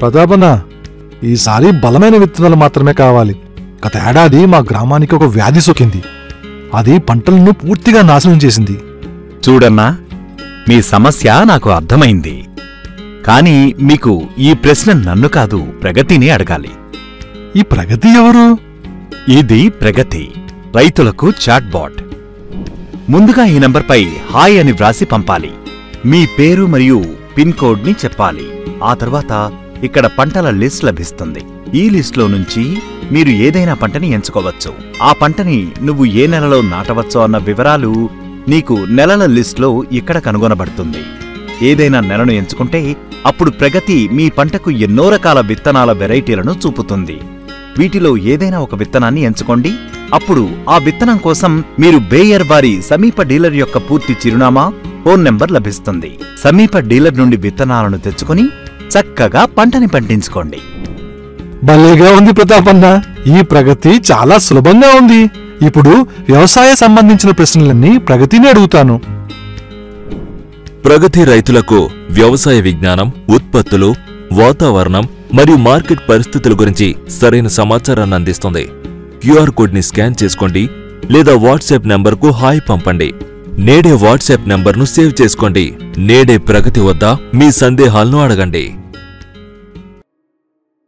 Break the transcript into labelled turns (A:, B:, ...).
A: ప్రతాపన్న ఈసారి బలమైన విత్తనాలు మాత్రమే కావాలి గత ఏడాది మా గ్రామానికి ఒక వ్యాధి సోకింది అది పంటలను పూర్తిగా నాశనం చేసింది
B: చూడన్నా మీ సమస్య నాకు అర్థమైంది కానీ మీకు ఈ ప్రశ్న నన్ను కాదు ప్రగతిని అడగాలి
A: ఈ ప్రగతి ఎవరు
B: ఇది ప్రగతి రైతులకు చాట్బాట్ ముందుగా ఈ నంబర్పై హాయ్ అని వ్రాసి పంపాలి మీ పేరు మరియు పిన్ కోడ్ని చెప్పాలి ఆ తర్వాత ఇక్కడ పంటల లిస్ట్ లభిస్తుంది ఈ లిస్ట్లో నుంచి మీరు ఏదైనా పంటని ఎంచుకోవచ్చు ఆ పంటని నువ్వు ఏ నెలలో నాటవచ్చో అన్న వివరాలు నీకు నెలల లిస్ట్లో ఇక్కడ కనుగొనబడుతుంది ఏదైనా నెలను ఎంచుకుంటే అప్పుడు ప్రగతి మీ పంటకు ఎన్నో రకాల విత్తనాల వెరైటీలను చూపుతుంది వీటిలో ఏదైనా ఒక విత్తనాన్ని ఎంచుకోండి అప్పుడు ఆ విత్తనం కోసం మీరు బేయర్ వారి సమీప డీలర్ యొక్క పూర్తి చిరునామా ఫోన్ నెంబర్ లభిస్తుంది సమీప డీలర్ నుండి విత్తనాలను తెచ్చుకొని చక్కగా పంటని పండించుకోండి
A: భలేగా ఉంది ప్రతాపన్న ఈ ప్రగతి చాలా సులభంగా ఉంది ఇప్పుడు వ్యవసాయ సంబంధించిన ప్రశ్నలన్నీ ప్రగతిని అడుగుతాను
C: ప్రగతి రైతులకు వ్యవసాయ విజ్ఞానం ఉత్పత్తులు వాతావరణం మరియు మార్కెట్ పరిస్థితుల గురించి సరైన సమాచారాన్ని అందిస్తుంది క్యూఆర్ కోడ్ని స్కాన్ చేసుకోండి లేదా వాట్సాప్ నంబర్కు హాయ్ పంపండి నేడే వాట్సాప్ నంబర్ను సేవ్ చేసుకోండి నేడే ప్రగతి వద్ద మీ సందేహాలను అడగండి